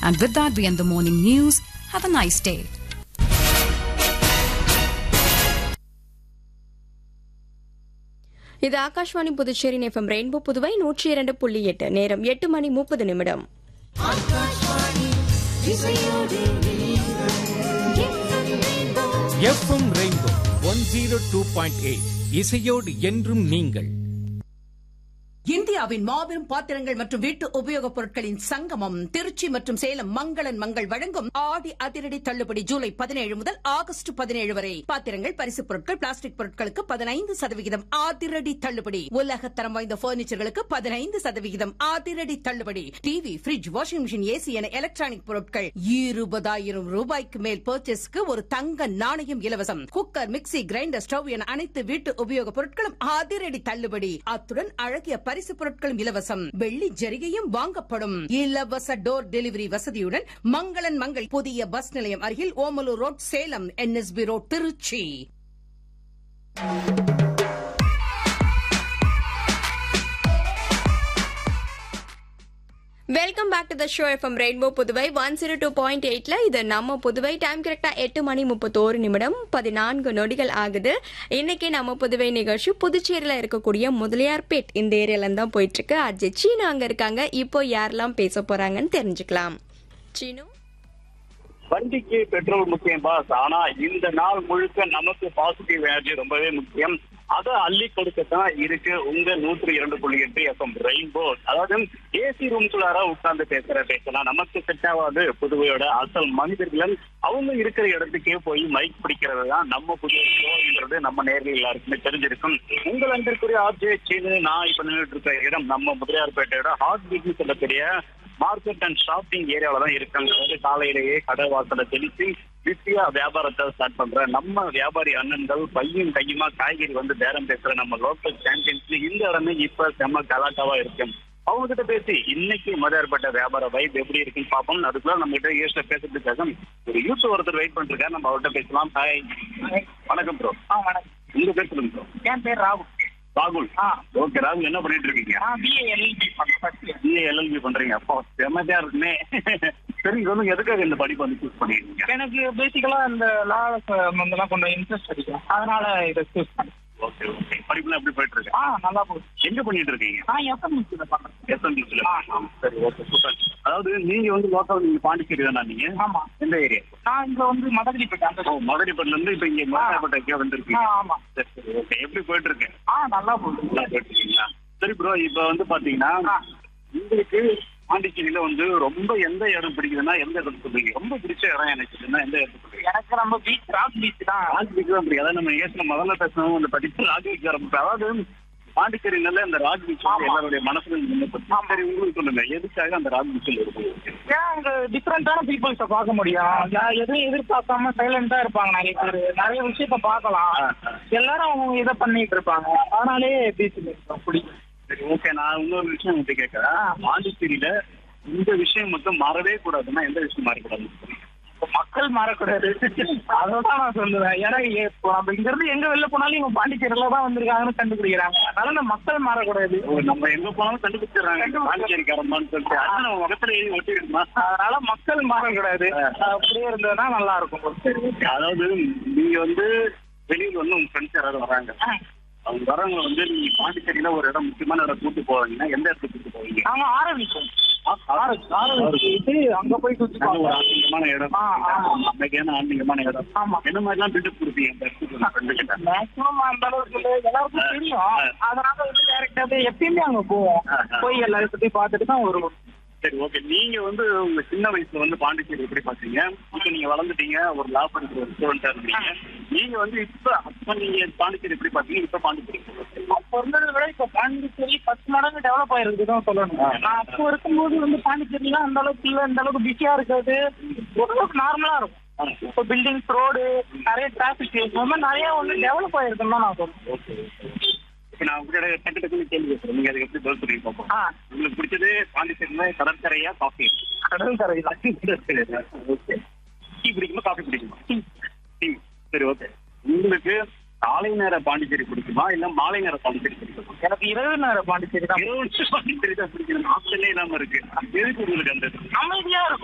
And with that, we end the morning news. Have a nice day. இது Akashvani Puducherry FM rainbow Puduvai நூற்றி இரண்டு புள்ளி எட்டு நேரம் எட்டு மணி முப்பது நிமிடம் FM rainbow one zero two point eight இசையோடு என்றும் நீங்கள் இந்தியாவின் மாபெரும் பாத்திரங்கள் மற்றும் வீட்டு உபயோகப் பொருட்களின் சங்கமம் திருச்சி மற்றும் சேலம் மங்களன் மங்கள் வழங்கும் ஆடி அதிரடி தள்ளுபடி ஜூலை பதினேழு முதல் ஆகஸ்ட் பதினேழு வரை பாத்திரங்கள் பரிசுப் பொருட்கள் பிளாஸ்டிக் பொருட்களுக்கு பதினைந்து சதவிகிதம் அதிரடி தள்ளுபடி உலகத்தரம் வாய்ந்த பர்னிச்சர்களுக்கு பதினைந்து சதவிகிதம் அதிரடி தள்ளுபடி TV fridge washing machine AC என எலக்ட்ரானிக் பொருட்கள் இருபதாயிரம் ரூபாய்க்கு மேல் பர்ச்சேஸ்க்கு ஒரு தங்க நாணயம் இலவசம் குக்கர் மிக்ஸி கிரைண்டர் ஸ்டவ் என அனைத்து வீட்டு உபயோகப் பொருட்களும் அதிரடி தள்ளுபடி அத்துடன் அழகிய பரிசு பொருட்களும் இலவசம் வெள்ளி ஜரிகையும் வாங்கப்படும் இலவச டோர் டெலிவரி வசதியுடன் மங்களன் மங்கள் புதிய பஸ் நிலையம் அருகில் Omalur road Salem NSB road Trichy welcome back to the show FM rainbow Puduvai one zero two point எயிட்ல இது நம்ம புதுவை டைம் கரெக்டா எட்டு மணி முப்பத்தோரு நிமிடம் பதினான்கு நொடிகள் ஆகுது இன்னைக்கு நம்ம புதுவை நிகழ்ச்சி புதுச்சேரியில இருக்கக்கூடிய முதலியார்பேட் இந்த ஏரியால தான் போயிட்டு இருக்கு அஜய் சீனு அங்க இருக்காங்க இப்போ யாரெல்லாம் பேச போறாங்கன்னு தெரிஞ்சுக்கலாம் சீனு வண்டிக்கு பெட்ரோல் முக்கியம் பாஸ் ஆனா இந்த நாள் முழுக்க நமக்கு பாசிட்டிவ் எனர்ஜி ரொம்பவே முக்கியம் அதை அள்ளி கொடுக்கத்தான் இருக்கு உங்க நூற்றி இரண்டு புள்ளி எட்டு எஃப்எம் ரெயின்போ அதாவது ஏசி ரூம்குள்ளார உட்கார்ந்து பேசுற பேசலாம் நமக்கு செட் ஆகாது புதுவையோட அசல் மனிதர்கள் அவங்க இருக்கிற இடத்துக்கே போய் மைக் பிடிக்கிறது தான் நம்ம புதிய ஷோன்றது நம்ம நேரில் எல்லாருக்குமே தெரிஞ்சிருக்கும் உங்கள் அன்பிற்குரிய ஆர்ஜே சீனு நான் இப்ப நின்றுட்டு இருக்க இடம் நம்ம முதலியார்பேட்டையோட ஹார்ட் பீட்னு சொல்லக்கூடிய மார்க்கெட் அண்ட் ஷாப்பிங் ஏரியாவில தான் இருக்காங்க அதாவது காலையிலேயே கடை வாசலை தெளிச்சு பிஸியா வியாபாரத்தை ஸ்டார்ட் பண்ற நம்ம வியாபாரி அண்ணன்கள் பையும் கையுமா காய்கறி வந்து பேரம் பேசுற நம்ம லோக்கல் சாம்பியன்ஸ் இந்த இடமே இப்ப செம்ம கலாட்டாவா இருக்கு அவங்க கிட்ட பேசி இன்னைக்கு மதுரைப்பட்ட வியாபார வைப் எப்படி இருக்குன்னு பார்ப்போம் அதுக்குள்ள நம்ம கிட்ட ஈஸ்ட்ல பேசுறதுக்காக ஒரு யூத் ஒருத்தர் வெயிட் பண்ணிருக்காரு நம்ம அவர்கிட்ட பேசலாம் ஹாய் வணக்கம் ப்ரோ வணக்கம் உங்க பேர் சொல்லுங்க ப்ரோ என் பேர் ராகுல் ராகுல் ஆ. ஓகே ராகுல் என்ன பண்ணிட்டு இருக்கீங்க நான் பிஏ எல்எல்பி பண்ணேன் ஃபர்ஸ்ட் இயர் பிஏ எல்எல்பி பண்றீங்க அப்போ செம்மதியா இருக்குமே சரி சொல்லுங்க எதுக்காக இந்த படிப்பு வந்து சூஸ் பண்ணிருக்கீங்க எனக்கு பேசிக்கலா இந்த லா இதெல்லாம் கொஞ்சம் இன்ட்ரெஸ்ட் அடிக்கும் அதனால இதை சூஸ் பண்ணேன் ஓகே ஓகே படிப்புலாம் எப்படி போயிட்டு இருக்கு ஆ நல்லா போகுது எங்க பண்ணிட்டு இருக்கீங்க நான் எஃப்எம்சியில் பண்றேன் எஸ்எம்பிசில ஆ, ஆ. சரி ஓகே சூப்பர் அதாவது நீங்க வந்து லோக்கல் நீங்க பாண்டிச்சேரி தானா நீங்க ஆமா எந்த ஏரியா நான் இங்க வந்து மதகடி போயிட்டேன் ஓ மதுரைப்பட்டில இருந்து இப்ப இங்க மதுரைப்பட்ட ஆ வந்திருக்கீங்க ஆமா சரி சரி ஓகே எப்படி போயிட்டு இருக்கு ஆ நல்லா போகுது நல்லா போயிட்டு இருக்கீங்களா சரி ப்ரோ இப்ப வந்து பாத்தீங்கன்னா ஆ. உங்களுக்கு பாண்டிச்சேரியில வந்து ரொம்ப எந்த இடம் பிடிக்குதுன்னா எந்த இடம் சொல்றீங்க ரொம்ப பிடிச்ச இடம் எனக்கு இதுன்னா எந்த இடம் சொல்றீங்க எனக்கு நம்ம பீச் ராக் பீச் தான் ராஜ் பீச் தான் பிடிக்கும் அதாவது நம்ம ஏற்கனவே முதல்ல பேசணும் அந்த படிப்பு ராஜ் பீச் ஆரம்பிச்சு அதாவது பாண்டிச்சேரியில இந்த ராஜ் பீச் வந்து ஆமா. எல்லாருடைய மனசுல நின்னு சரி உங்களுக்கு சொல்லுங்க எதுக்காக அந்த ராஜ் பீச்சில் இருக்கு ஏன் அங்க டிஃப்ரெண்டான பீப்புள்ஸை பார்க்க முடியும் யா- எதுவும் எதிர்பார்க்காம சைலண்டா இருப்பாங்க நிறைய பேர் நிறைய விஷயத்த பார்க்கலாம் ஆ, ஆ. எல்லாரும் அவங்க இதை பண்ணிட்டு இருப்பாங்க அதனாலே பீச் பிடிக்கும் சரி ஓகே நான் இன்னொரு விஷயம் உங்கள்கிட்ட கேட்கறேன் பாண்டிச்சேரியில இந்த விஷயம் மட்டும் மாறவே கூடாதுன்னா எந்த விஷயம் மாறக்கூடாது இப்ப மக்கள் மாறக்கூடாது அதான் நான் சொல்லுவேன் ஏன்னா இப்போ நம்ம இங்க இருந்து எங்க வெளில போனாலும் இவங்க பாண்டிச்சேரியில தான் வந்திருக்காங்கன்னு கண்டுபிடிக்கிறாங்க அதனால இந்த மக்கள் மாறக்கூடாது ஓ, நம்ம எங்க போனாலும் கண்டுபிடிச்சிடுறாங்க பாண்டிச்சேரிக்காரம்மான்னு சொல்லிட்டு அது நம்ம முகத்துல எழுதி ஒட்டிடுமா அதனால மக்கள் மாறக்கூடாது அப்படியே இருந்ததுன்னா நல்லா இருக்கும் சரி ஓகே அதாவது நீங்க வந்து வெளியில வந்து உங்க ஃப்ரெண்ட்ஸ் யாராவது வராங்க அவங்க வரவங்க வந்து நீங்க பாண்டிச்சேரியில ஒரு இடம் முக்கியமான இடம் கூட்டு போவீங்கன்னா எந்த இடத்துக்கு கூட்டு போவீங்க நாங்க ஆரம்பிச்சோம் ஆரம்பிச்சுட்டு அங்க போய் சுத்தி நல்ல ஒரு பார்ப்போம் ஆன்மீகமான இடம் ஆ, ஆமா. அமைதியான ஆன்மீகமான இடம் ஆமா. என்ன மாதிரிலாம் பில்டப் கொடுப்பீங்க அந்த இடத்துக்கு உங்க friend கிட்ட மேக்ஸிமம் அந்த அளவுக்கு இல்லை. எல்லாருக்கும் தெரியும் ஆ. அதனால வந்து டேரக்டாவே எப்பயுமே அங்க போவோம் ஆ, ஆ. போய் எல்லாரும் சுத்தி பார்த்துட்டு தான் வருவோம் சரி ஓகே நீங்க வந்து உங்க சின்ன வயசுல வந்து பாண்டிச்சேரி எப்படி பாத்தீங்க இப்ப நீங்க வளர்ந்துட்டீங்க ஒரு லா படிக்கிற ஒரு ஸ்டூடெண்டா இருந்தீங்க நீங்க வந்து இப்ப அப்ப நீங்க பாண்டிச்சேரி எப்படி பாத்தீங்க இப்ப பாண்டிச்சேரி எப்படி பாத்தீங்க? அப்ப இருந்ததை விட இப்ப பாண்டிச்சேரி பத்து மடங்கு டெவலப் ஆயிருக்கு தான் சொல்லணும் நான் அப்போ இருக்கும்போது வந்து பாண்டிச்சேரிலாம் அந்த அளவுக்கு இல்ல இந்த அளவுக்கு பிஸியா இருக்காது ஓரளவுக்கு நார்மலா இருக்கும் இப்போ பில்டிங்ஸ் ரோடு நிறைய டிராபிக் இந்த மாதிரி நிறைய வந்து டெவலப் ஆயிருக்குன்னு தான் நான் சொல்றேன் ஓகே இப்ப நான் உங்களோட டக்கு டக்குன்னு கேள்வி கேட்கிறேன் நீங்க அதுக்கு எப்படி பதில் சொல்லி பார்ப்போம் ஆ. உங்களுக்கு பிடிச்சது பாண்டிச்சேரியில கடற்கரையா காஃபி கடல் கரை ஓகே டீ பிடிக்குமா காஃபி பிடிக்குமா டீ சரி ஓகே உங்களுக்கு காலை நேர பாண்டிச்சேரி பிடிக்குமா இல்ல மாலை நேர பாண்டிச்சேரி பிடிக்குமா எனக்கு இரவு நேர பாண்டிச்சேரி தான் இரவு நேர பாண்டிச்சேரி தான் பிடிக்கும் ஆப்ஷனே இல்லாம இருக்கு எதுக்கு உங்களுக்கு அந்த அமைதியா இருக்கும்